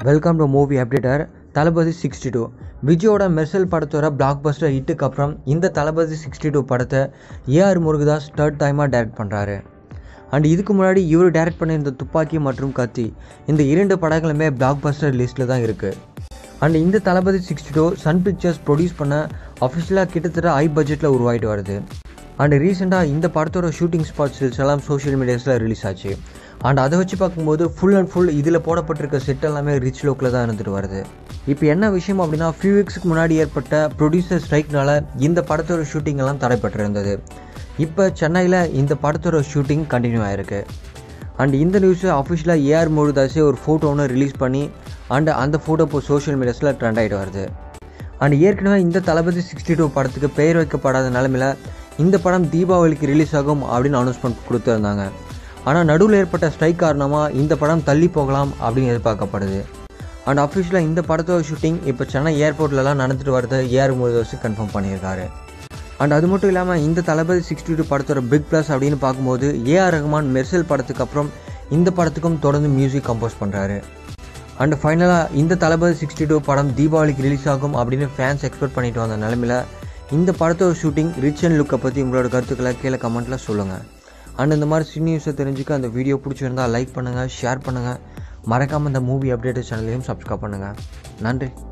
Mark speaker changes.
Speaker 1: welcome to movie updater Thalapathy sixty two விஜயோட மெர்சல் படத்தோட block buster ஹிட்டுக்கு அப்புறம் இந்த தளபதி சிக்ஸ்டி டூ படத்தை ஏஆர் முருகதாஸ் தேர்ட் டைமாக டைரக்ட் பண்ணுறாரு அண்ட் இதுக்கு முன்னாடி இவர் டைரக்ட் பண்ண இந்த துப்பாக்கி மற்றும் கத்தி இந்த இரண்டு படங்களுமே பிளாக் பஸ்டர் லிஸ்ட்டில் தான் இருக்குது அண்ட் இந்த Thalapathy sixty two Sun Pictures produce பண்ண அஃபிஷியலாக கிட்டத்தட்ட ஹை பட்ஜெட்டில் உருவாகிட்டு வருது அண்ட் ரீசெண்டாக இந்த படத்தோட ஷூட்டிங் ஸ்பாட்ஸ் எல்லாம் சோஷியல் மீடியாஸில் ரிலீஸ் ஆச்சு அண்ட் அதை வச்சு பார்க்கும்போது ஃபுல் அண்ட் ஃபுல் இதில் போடப்பட்டிருக்க செட் எல்லாமே ரிச் லோக்கில் தான் இருந்துட்டு வருது இப்போ என்ன விஷயம் அப்படின்னா ஃபியூ வீக்ஸ்க்கு முன்னாடி ஏற்பட்ட ப்ரொடியூசர் ஸ்ட்ரைக்னால இந்த படத்தோட ஷூட்டிங் எல்லாம் தடைப்பட்டிருந்தது இப்போ சென்னையில் இந்த படத்தோட ஷூட்டிங் கண்டினியூ ஆயிருக்கு அண்ட் இந்த நியூஸை அஃபிஷியலாக ஏஆர் முருதாஸே ஒரு ஃபோட்டோ ஒன்று ரிலீஸ் பண்ணி அண்ட் அந்த ஃபோட்டோ இப்போ சோஷியல் மீடியாஸில் ட்ரெண்ட் ஆகிட்டு வருது அண்ட் ஏற்கனவே இந்த தளபதி சிக்ஸ்டி டூ படத்துக்கு பெயர் வைக்கப்படாத நிலமையில் இந்த படம் தீபாவளிக்கு ரிலீஸ் ஆகும் அப்படின்னு அனௌன்ஸ்மெண்ட் கொடுத்துருந்தாங்க ஆனால் நடுவில் ஏற்பட்ட ஸ்ட்ரைக் காரணமாக இந்த படம் தள்ளி போகலாம் அப்படின்னு எதிர்பார்க்கப்படுது அண்ட் அஃபிஷியலாக இந்த படத்தோட ஷூட்டிங் இப்போ சென்னை ஏர்போர்ட்லலாம் நடந்துட்டு வரது ஏஆர் முருதாஸ் கன்ஃபார்ம் பண்ணியிருக்காரு அண்ட் அது மட்டும் இல்லாமல் இந்த தளபதி சிக்ஸ்டி டூ படத்தோட பிக் ப்ளஸ் அப்படின்னு பார்க்கும்போது ஏஆர் ரஹ்மான் மெர்சல் படத்துக்கு அப்புறம் இந்த படத்துக்கும் தொடர்ந்து மியூசிக் கம்போஸ் பண்ணுறாரு அண்ட் ஃபைனலாக இந்த தளபதி சிக்ஸ்டி டூ படம் தீபாவளிக்கு ரிலீஸ் ஆகும் அப்படின்னு ஃபேன்ஸ் எக்ஸ்பெக்ட் பண்ணிட்டு வந்த நிலமையில் இந்த படத்தோட ஷூட்டிங் ரிச் அண்ட் லுக்கை பற்றி உங்களோட கருத்துக்களை கீழே கமெண்ட்டில் சொல்லுங்கள் அண்ட் இந்த மாதிரி சினி நியூஸை தெரிஞ்சுக்க அந்த வீடியோ பிடிச்சிருந்தா லைக் பண்ணுங்கள் ஷேர் பண்ணுங்கள் மறக்காமல் இந்த மூவி அப்டேட் சேனலையும் சப்ஸ்கிரைப் பண்ணுங்கள் நன்றி